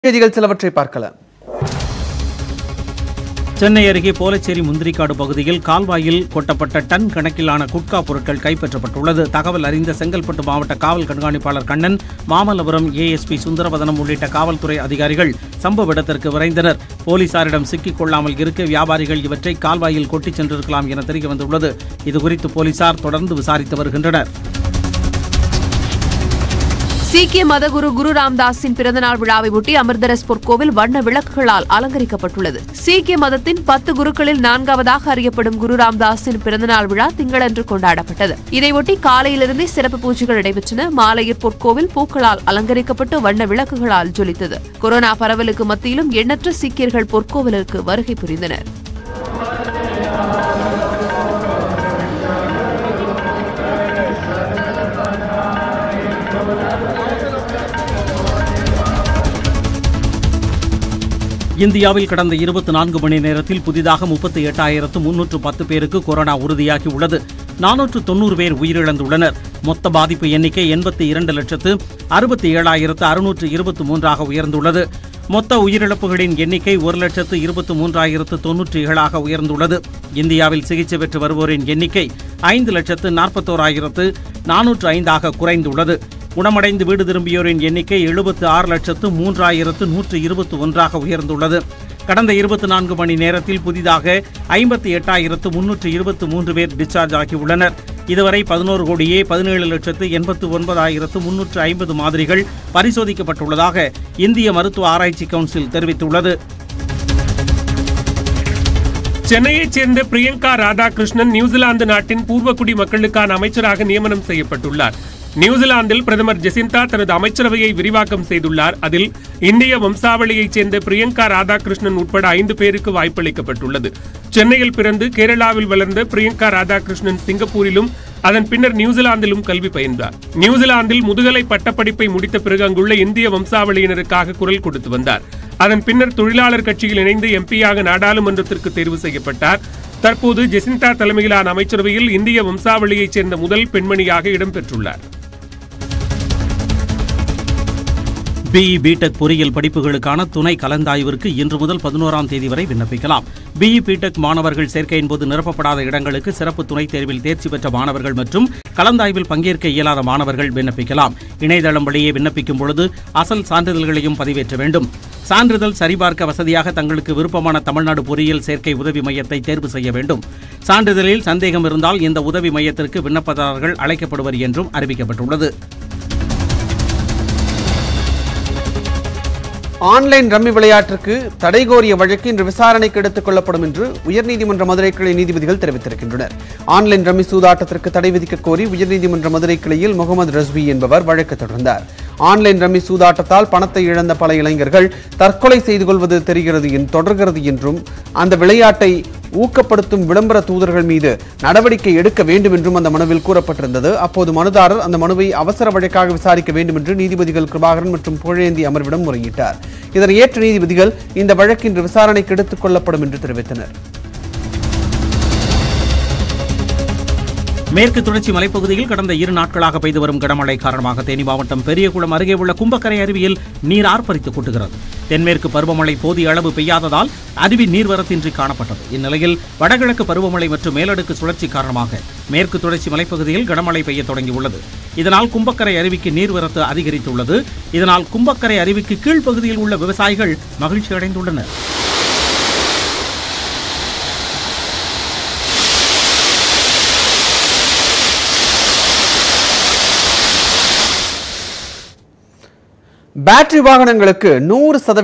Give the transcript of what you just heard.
செய்திகள் சிலவற்றை பார்க்கலாம் சென்னை அருகே போலச்சேரி முந்திரிக்காடு பகுதியில் கால்வாயில் கொட்டப்பட்ட டன் கணக்கிலான குட்கா பொருட்கள் கைப்பற்றப்பட்டுள்ளது தகவல் அறிந்த செங்கல்பட்டு மாவட்ட காவல் கண்காணிப்பாளர் கண்ணன் மாமல்லபுரம் ஏஎஸ்பி சுந்தரவதனம் உள்ளிட்ட காவல்துறை அதிகாரிகள் சம்பவ இடத்திற்கு விரைந்தனர் போலீசாரிடம் சிக்கிக் கொள்ளாமல் இருக்க வியாபாரிகள் இவற்றை கால்வாயில் கொட்டிச் சென்றிருக்கலாம் என தெரிய வந்துள்ளது இதுகுறித்து போலீசார் தொடர்ந்து விசாரித்து வருகின்றனர் சீக்கிய மதகுரு குரு ராம்தாஸின் பிறந்தநாள் விழாவை ஒட்டி அமிர்தரஸ் பொற்கோவில் வண்ண விளக்குகளால் அலங்கரிக்கப்பட்டுள்ளது சீக்கிய மதத்தின் பத்து குருக்களில் நான்காவதாக அறியப்படும் குரு ராம்தாஸின் பிறந்தநாள் விழா திங்களன்று கொண்டாடப்பட்டது இதையொட்டி காலையிலிருந்தே சிறப்பு பூஜைகள் நடைபெற்றன மாலையில் பொற்கோவில் பூக்களால் அலங்கரிக்கப்பட்டு வண்ண விளக்குகளால் ஜொலித்தது கொரோனா பரவலுக்கு மத்தியிலும் எண்ணற்ற சீக்கியர்கள் பொற்கோவிலுக்கு வருகை புரிந்தனர் இந்தியாவில் கடந்த இருபத்தி நான்கு மணி நேரத்தில் புதிதாக முப்பத்தி எட்டாயிரத்து முன்னூற்று பத்து பேருக்கு கொரோனா உறுதியாகி உள்ளது நானூற்று தொண்ணூறு பேர் உயிரிழந்துள்ளனர் மொத்த பாதிப்பு எண்ணிக்கை எண்பத்தி இரண்டு லட்சத்து அறுபத்தி ஏழாயிரத்து அறுநூற்று இருபத்தி மூன்றாக உயர்ந்துள்ளது மொத்த உயிரிழப்புகளின் எண்ணிக்கை ஒரு லட்சத்து இருபத்தி மூன்றாயிரத்து தொன்னூற்றி ஏழாக உயர்ந்துள்ளது இந்தியாவில் சிகிச்சை பெற்று வருவோரின் எண்ணிக்கை ஐந்து லட்சத்து நாற்பத்தோராயிரத்து நானூற்று ஐந்தாக குறைந்துள்ளது குணமடைந்து வீடு திரும்பியோரின் எண்ணிக்கை எழுபத்து ஆறு லட்சத்து மூன்றாயிரத்து நூற்று இருபத்தி ஒன்றாக உயர்ந்துள்ளது கடந்த இருபத்தி நான்கு மணி நேரத்தில் புதிதாக ஐம்பத்தி எட்டாயிரத்து முன்னூற்று இருபத்தி மூன்று பேர் டிஸ்சார்ஜ் ஆகியுள்ளனர் இதுவரை பதினோரு கோடியே பதினேழு லட்சத்து எண்பத்து ஒன்பதாயிரத்து முன்னூற்று ஐம்பது மாதிரிகள் பரிசோதிக்கப்பட்டுள்ளதாக இந்திய மருத்துவ ஆராய்ச்சி கவுன்சில் தெரிவித்துள்ளது சென்னையைச் சேர்ந்த பிரியங்கா ராதாகிருஷ்ணன் நியூசிலாந்து நாட்டின் பூர்வக்குடி மக்களுக்கான அமைச்சராக நியமனம் செய்யப்பட்டுள்ளார் நியூசிலாந்தில் பிரதமர் ஜெசிந்தா தனது அமைச்சரவையை விரிவாக்கம் செய்துள்ளார் அதில் இந்திய வம்சாவளியைச் சேர்ந்த பிரியங்கா ராதாகிருஷ்ணன் உட்பட ஐந்து பேருக்கு வாய்ப்பளிக்கப்பட்டுள்ளது சென்னையில் பிறந்து கேரளாவில் வளர்ந்த பிரியங்கா ராதாகிருஷ்ணன் சிங்கப்பூரிலும் அதன் பின்னர் நியூசிலாந்திலும் கல்வி பயின்றார் நியூசிலாந்தில் முதுகலை பட்டப்படிப்பை முடித்த பிறகு அங்குள்ள இந்திய வம்சாவளியினருக்காக குரல் கொடுத்து வந்தார் அதன் பின்னர் தொழிலாளர் கட்சியில் இணைந்து எம்பியாக நாடாளுமன்றத்திற்கு தேர்வு செய்யப்பட்டார் தற்போது ஜெசிந்தா தலைமையிலான அமைச்சரவையில் இந்திய வம்சாவளியைச் சேர்ந்த முதல் பெண்மணியாக இடம்பெற்றுள்ளார் பிஇ பிடெக் பொறியியல் படிப்புகளுக்கான துணை கலந்தாய்விற்கு இன்று முதல் பதினோராம் தேதி வரை விண்ணப்பிக்கலாம் பிஇ பிடெக் மாணவர்கள் சேர்க்கையின் போது நிரப்பப்படாத இடங்களுக்கு சிறப்பு துணைத் தேர்வில் தேர்ச்சி பெற்ற மாணவர்கள் மற்றும் கலந்தாய்வில் பங்கேற்க இயலாத மாணவர்கள் விண்ணப்பிக்கலாம் இணையதளம் வழியே விண்ணப்பிக்கும் பொழுது அசல் சான்றிதழ்களையும் பதிவேற்ற வேண்டும் சான்றிதழ் சரிபார்க்க வசதியாக தங்களுக்கு விருப்பமான தமிழ்நாடு பொறியியல் சேர்க்கை உதவி மையத்தை தேர்வு செய்ய வேண்டும் சான்றிதழில் சந்தேகம் இருந்தால் இந்த உதவி மையத்திற்கு விண்ணப்பதாரர்கள் அழைக்கப்படுவர் என்றும் அறிவிக்கப்பட்டுள்ளது ஆன்லைன் ரம்மி விளையாட்டிற்கு தடை கோரிய வழக்கு இன்று விசாரணைக்கு எடுத்துக் கொள்ளப்படும் என்று உயர்நீதிமன்ற மதுரை கிளை நீதிபதிகள் தெரிவித்திருக்கின்றனர் ஆன்லைன் ரம்மி சூதாட்டத்திற்கு தடை விதிக்க கோரி உயர்நீதிமன்ற மதுரை கிளையில் முகமது ரஸ்வி என்பவர் வழக்கு தொடர்ந்தார் ஆன்லைன் ரம்மி சூதாட்டத்தால் பணத்தை இழந்த பல இளைஞர்கள் தற்கொலை செய்து கொள்வது தெரிகிறது என்- தொடர்கிறது என்றும் அந்த விளையாட்டை ஊக்கப்படுத்தும் விளம்பர தூதர்கள் மீது நடவடிக்கை எடுக்க வேண்டும் என்றும் அந்த மனுவில் கூறப்பட்டிருந்தது அப்போது மனுதாரர் அந்த மனுவை அவசர வழக்காக விசாரிக்க வேண்டும் என்று நீதிபதிகள் கிருபாகரன் மற்றும் புகழேந்தி அமர்விடம் முறையிட்டார் இதனை ஏற்ற நீதிபதிகள் இந்த வழக்கு இன்று விசாரணைக்கு எடுத்துக் கொள்ளப்படும் என்று தெரிவித்தனர் மேற்கு தொடர்ச்சி மலைப்பகுதியில் கடந்த இரு நாட்களாக பெய்து வரும் கனமழை காரணமாக தேனி மாவட்டம் பெரியகுளம் அருகே உள்ள கும்பக்கரை அருவியில் நீர் ஆர்ப்பரித்து கொட்டுகிறது தென்மேற்கு பருவமழை போதிய அளவு பெய்யாததால் அருவி நீர்வரத்தின்றி காணப்பட்டது இந்நிலையில் வடகிழக்கு பருவமழை மற்றும் மேலடுக்கு சுழற்சி காரணமாக மேற்கு தொடர்ச்சி மலைப்பகுதியில் கனமழை பெய்ய தொடங்கியுள்ளது இதனால் கும்பக்கரை அருவிக்கு நீர்வரத்து அதிகரித்துள்ளது இதனால் கும்பக்கரை அருவிக்கு கீழ்ப்பகுதியில் உள்ள விவசாயிகள் மகிழ்ச்சி அடைந்துள்ளனர் பேட்டரி வாகனங்களுக்கு நூறு சதவீதம்